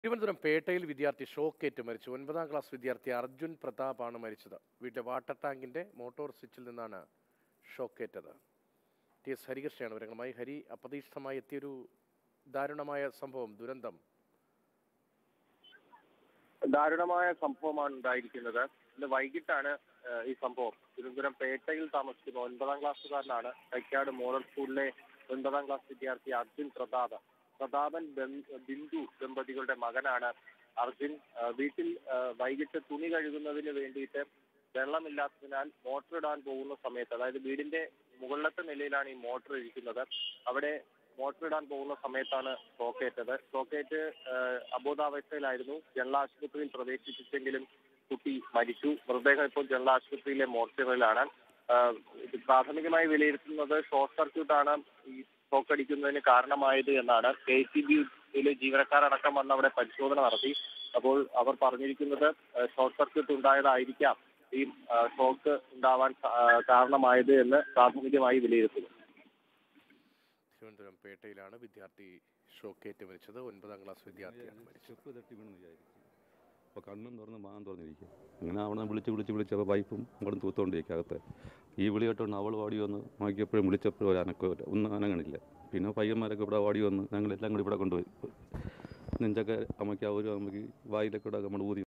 തിരുവനന്തപുരം പേട്ടയിൽ വിദ്യാർത്ഥി ഷോക്കേറ്റ് മരിച്ചു ഒൻപതാം ക്ലാസ് വിദ്യാർത്ഥി അർജുൻ പ്രതാപാണ് മരിച്ചത് വീട്ടിലെ വാട്ടർ ടാങ്കിന്റെ മോട്ടോർ സ്വിച്ചിൽ നിന്നാണ് ഷോക്കേറ്റത് ടി എസ് ഹരികൃഷ്ണയാണ് വിവരങ്ങളുമായി ഹരി അപ്രതീക്ഷിതമായി എത്തിയൊരു ദാരുണമായ സംഭവം ദുരന്തം ദാരുണമായ സംഭവമാണ് ഉണ്ടായിരിക്കുന്നത് ഇന്ന് വൈകിട്ടാണ് ഏഹ്, ഈ സംഭവം തിരുവനന്തപുരം പേട്ടയിൽ താമസിക്കുന്ന ഒൻപതാം ക്ലാസ്സുകാരനാണ് കൈക്കാട് മോഡൽ സ്കൂളിലെ ഒൻപതാം ക്ലാസ് വിദ്യാർത്ഥി അർജുൻ പ്രതാപ് പ്രതാപൻ ബൻ- ബിന്ദു ദമ്പതികളുടെ മകനാണ് അർജുൻ ഏഹ്, വീട്ടിൽ ഏഹ്, വൈകിട്ട് തുണി കഴുകുന്നതിന് വേണ്ടിയിട്ട് വെള്ളമില്ലാത്തതിനാൽ മോട്ടർ ഇടാൻ പോകുന്ന സമയത്ത് അതായത് വീടിന്റെ മുകളിലത്തെ നിലയിലാണ് ഈ മോട്ടർ ഇരിക്കുന്നത് അവിടെ മോട്ടർ ഇടാൻ പോകുന്ന സമയത്താണ് ഷോക്കേറ്റത് ഷോക്കേറ്റ് ഏഹ്, അബോധാവസ്ഥയിലായിരുന്നു ജനറൽ ആശുപത്രിയിൽ പ്രവേശിപ്പിച്ചെങ്കിലും കുട്ടി മരിച്ചു മൃതദേഹം ഇപ്പോൾ ജനറൽ ആശുപത്രിയിലെ മോർച്ചറിയിലാണ് ആഹ്, ഇത് പ്രാഥമികമായി വിലയിരുത്തുന്നത് ഷോർട്ട് സർക്യൂട്ടാണ് ഈ ഷോക്ക് അടിക്കുന്നതിന് കാരണമായത് എന്നാണ് കെ സി ബിയിലെ ജീവനക്കാരടക്കം വന്ന് അവിടെ പരിശോധന നടത്തി അപ്പോൾ അവർ പറഞ്ഞിരിക്കുന്നത് ആഹ്, ഷോർട്ട് സർക്യൂട്ട് ഉണ്ടായതായിരിക്കാം ഈ ആഹ്, ഷോക്ക് ഉണ്ടാവാൻ കാ- ആഹ്, കാരണമായത് എന്ന് പ്രാഥമികമായി വിലയിരുത്തുന്നു തിരുവനന്തപുരം പേട്ടയിലാണ് വിദ്യാർത്ഥി ഷോക്കേറ്റ് മരിച്ചത് ഒൻപതാം ക്ലാസ് വിദ്യാർത്ഥിയാണ് മരിച്ചത് സ്റ്റെപ്പ് തട്ടി വീണെന്ന് വിചാരിച്ചു അപ്പോൾ കണ്ണും തുറന്ന് മാൻ തുറന്നിരിക്കും അങ്ങനെ അവിടെ വിളിച്ച് വിളിച്ച് വിളിച്ചപ്പോൾ പൈപ്പും അവിടെ തൂത്തോണ്ടിരിക്കും അകത്ത് ഈ വിളി കേട്ടോണ്ട് അവൾ ഓടി വന്ന് നോക്കിയപ്പോഴും വിളിച്ചപ്പോഴും ഒരു അനക്കമില്ല ഒന്നും അനങ്ങണില്ല പിന്നെ പയ്യന്മാരൊക്കെ ഇവിടെ ഓടി വന്ന് ഞങ്ങളെല്ലാം കൂടി ഇവിടെ കൊണ്ടുപോയി നെഞ്ചൊക്കെ അമ്മയ്ക്ക് ആ ഒരു അമ്മയ്ക്ക് വായിലൊക്കെ കൂടെ നമ്മൾ ഊതി